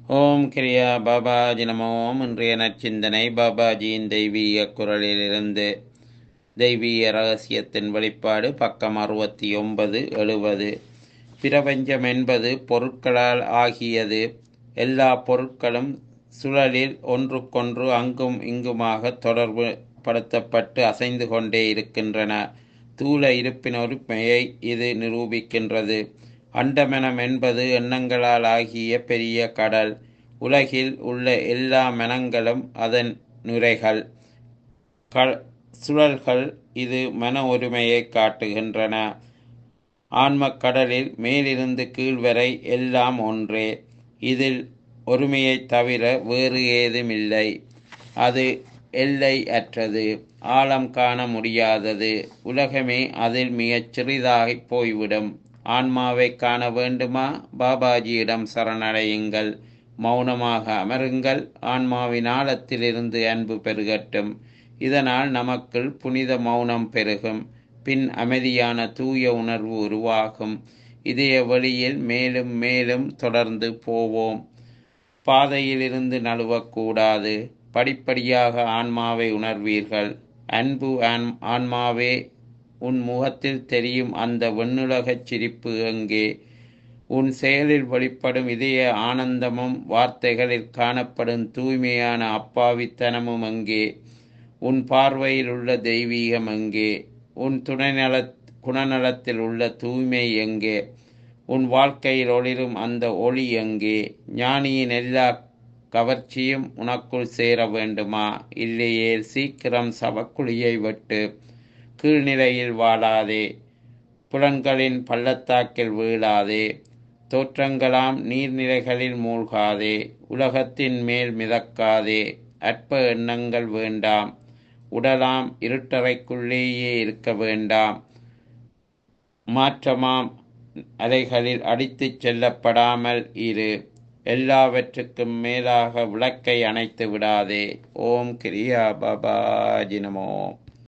ஓம் கிரியா பாபாஜி நமோ இன்றைய நற்சிந்தனை பாபாஜியின் தெய்வீக குரலிலிருந்து தெய்வீக ரகசியத்தின் வெளிப்பாடு பக்கம் அறுபத்தி ஒன்பது எழுபது பிரபஞ்சம் என்பது பொருட்களால் ஆகியது எல்லா பொருட்களும் சுழலில் ஒன்றுக்கொன்று அங்கும் இங்குமாக தொடர்பு படுத்தப்பட்டு அசைந்து கொண்டே இருக்கின்றன தூல இருப்பின் உரிமையை இது நிரூபிக்கின்றது அண்டமெனம் என்பது எண்ணங்களால் ஆகிய பெரிய கடல் உலகில் உள்ள எல்லா மனங்களும் அதன் நுரைகள் க சுழல்கள் இது மன உரிமையை காட்டுகின்றன ஆன்மக் கடலில் மேலிருந்து கீழ் வரை எல்லாம் ஒன்றே இதில் ஒருமையை தவிர வேறு ஏதுமில்லை அது எல்லை அற்றது ஆழம் காண முடியாதது உலகமே அதில் மிகச் சிறிதாகி போய்விடும் ஆன்மாவை காண வேண்டுமா பாபாஜியிடம் சரணடையுங்கள் மௌனமாக அமருங்கள் ஆன்மாவின் ஆழத்திலிருந்து அன்பு பெருகட்டும் இதனால் நமக்குள் புனித மௌனம் பெருகும் பின் அமைதியான தூய உணர்வு உருவாகும் இதய வழியில் மேலும் மேலும் தொடர்ந்து போவோம் பாதையிலிருந்து நழுவக்கூடாது படிப்படியாக ஆன்மாவை உணர்வீர்கள் அன்பு ஆன் ஆன்மாவே உன் முகத்தில் தெரியும் அந்த வெண்ணுலகச் சிரிப்பு எங்கே உன் செயலில் வெளிப்படும் இதய ஆனந்தமும் வார்த்தைகளில் காணப்படும் தூய்மையான அப்பாவித்தனமும் எங்கே உன் பார்வையில் உள்ள தெய்வீகம் எங்கே உன் துணைநல குணநலத்தில் உள்ள தூய்மை எங்கே உன் வாழ்க்கையில் ஒளிரும் அந்த ஒளி எங்கே ஞானியின் எல்லா கவர்ச்சியும் உனக்குள் சேர வேண்டுமா இல்லையே சீக்கிரம் சவக்குழியை விட்டு கீழ்நிலையில் வாழாதே புலன்களின் பள்ளத்தாக்கில் வீழாதே தோற்றங்களாம் நீர்நிலைகளில் மூழ்காதே உலகத்தின் மேல் மிதக்காதே அற்ப எண்ணங்கள் வேண்டாம் உடலாம் இருட்டறைக்குள்ளேயே இருக்க வேண்டாம் மாற்றமாம் அலைகளில் அடித்துச் செல்லப்படாமல் இரு எல்லாவற்றுக்கும் மேலாக விளக்கை அணைத்து விடாதே ஓம் கிரியா பாபாஜி நமோ